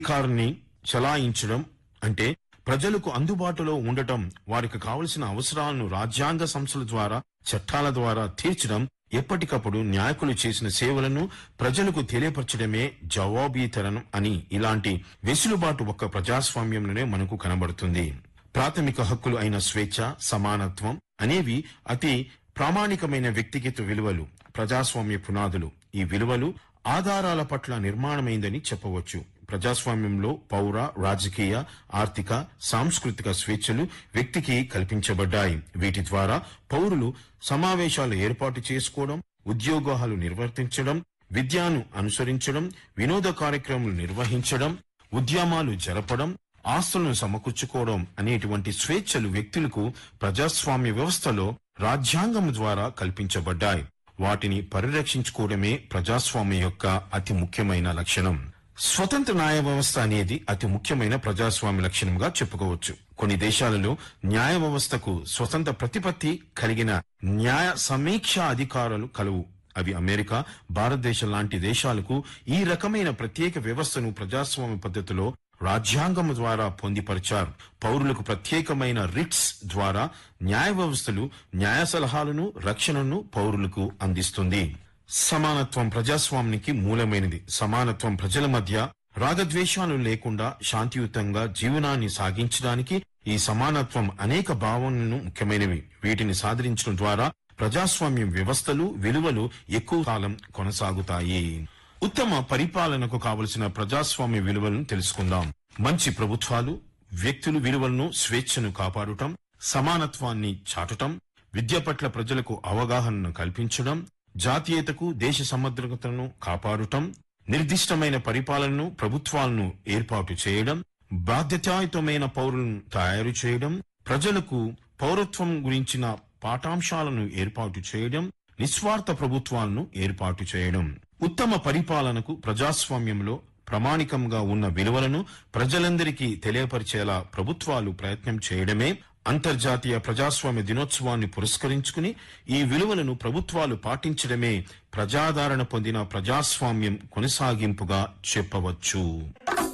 కారుని చలాయించడం అంటే ప్రజలకు అందుబాటులో ఉండటం వారికి కావలసిన అవసరాలను రాజ్యాంగ సంస్థల ద్వారా చట్టాల ద్వారా తీర్చడం ఎప్పటికప్పుడు నాయకులు చేసిన సేవలను ప్రజలకు తెలియపరచడమే జవాబీతరణం అని ఇలాంటి వెసులుబాటు ఒక్క ప్రజాస్వామ్యంలోనే మనకు కనబడుతుంది ప్రాథమిక హక్కులు అయిన స్వేచ్ఛ సమానత్వం అనేవి అతి ప్రామాణికమైన వ్యక్తిగత విలువలు ప్రజాస్వామ్య పునాదులు ఈ విలువలు ఆధారాల పట్ల నిర్మాణమైందని చెప్పవచ్చు ప్రజాస్వామ్యంలో పౌర రాజకీయ ఆర్థిక సాంస్కృతిక స్వేచ్ఛలు వ్యక్తికి కల్పించబడ్డాయి వీటి ద్వారా పౌరులు సమావేశాలు ఏర్పాటు చేసుకోవడం ఉద్యోగాలు నిర్వర్తించడం విద్యను అనుసరించడం వినోద కార్యక్రమాలు నిర్వహించడం ఉద్యమాలు జరపడం ఆస్తులను సమకూర్చుకోవడం అనేటువంటి స్వేచ్ఛలు వ్యక్తులకు ప్రజాస్వామ్య వ్యవస్థలో రాజ్యాంగం ద్వారా కల్పించబడ్డాయి వాటిని పరిరక్షించుకోవడమే ప్రజాస్వామ్యం యొక్క అతి ముఖ్యమైన లక్షణం స్వతంత్ర న్యాయ వ్యవస్థ అనేది అతి ముఖ్యమైన ప్రజాస్వామ్య లక్షణంగా చెప్పుకోవచ్చు కొన్ని దేశాలలో న్యాయ వ్యవస్థకు స్వతంత్ర ప్రతిపత్తి కలిగిన న్యాయ సమీక్ష అధికారాలు కలవు అవి అమెరికా భారతదేశం లాంటి దేశాలకు ఈ రకమైన ప్రత్యేక వ్యవస్థను ప్రజాస్వామ్య పద్ధతిలో రాజ్యాంగం ద్వారా పొందిపరిచారు పౌరులకు ప్రత్యేకమైన రిట్స్ ద్వారా న్యాయ వ్యవస్థలు న్యాయ సలహాలను రక్షణను పౌరులకు అందిస్తుంది సమానత్వం ప్రజాస్వామ్యానికి మూలమైనది సమానత్వం ప్రజల మధ్య రాగద్వేషాలు లేకుండా శాంతియుతంగా జీవనాన్ని సాగించడానికి ఈ సమానత్వం అనేక భావనలను ముఖ్యమైనవి వీటిని సాధించడం ద్వారా ప్రజాస్వామ్యం వ్యవస్థలు విలువలు ఎక్కువ కాలం కొనసాగుతాయి ఉత్తమ పరిపాలనకు కావలసిన ప్రజాస్వామ్య విలువలను తెలుసుకుందాం మంచి ప్రభుత్వాలు వ్యక్తులు విలువలను స్వేచ్ఛను కాపాడటం సమానత్వాన్ని చాటటం విద్య పట్ల ప్రజలకు అవగాహనను కల్పించడం జాతీయతకు దేశ సమగ్రతను కాపాడటం నిర్దిష్టమైన పరిపాలనను ప్రభుత్వాలను ఏర్పాటు చేయడం బాధ్యతాయుతమైన పౌరులను తయారు చేయడం ప్రజలకు పౌరత్వం గురించిన పాఠాంశాలను ఏర్పాటు చేయడం నిస్వార్థ ప్రభుత్వాలను ఏర్పాటు చేయడం ఉత్తమ పరిపాలనకు ప్రజాస్వామ్యంలో ప్రామాణికంగా ఉన్న విలువలను ప్రజలందరికీ తెలియపరిచేలా ప్రభుత్వాలు ప్రయత్నం చేయడమే అంతర్జాతీయ ప్రజాస్వామ్య దినోత్సవాన్ని పురస్కరించుకుని ఈ విలువలను ప్రభుత్వాలు పాటించడమే ప్రజాదరణ పొందిన ప్రజాస్వామ్యం కొనసాగింపుగా చెప్పవచ్చు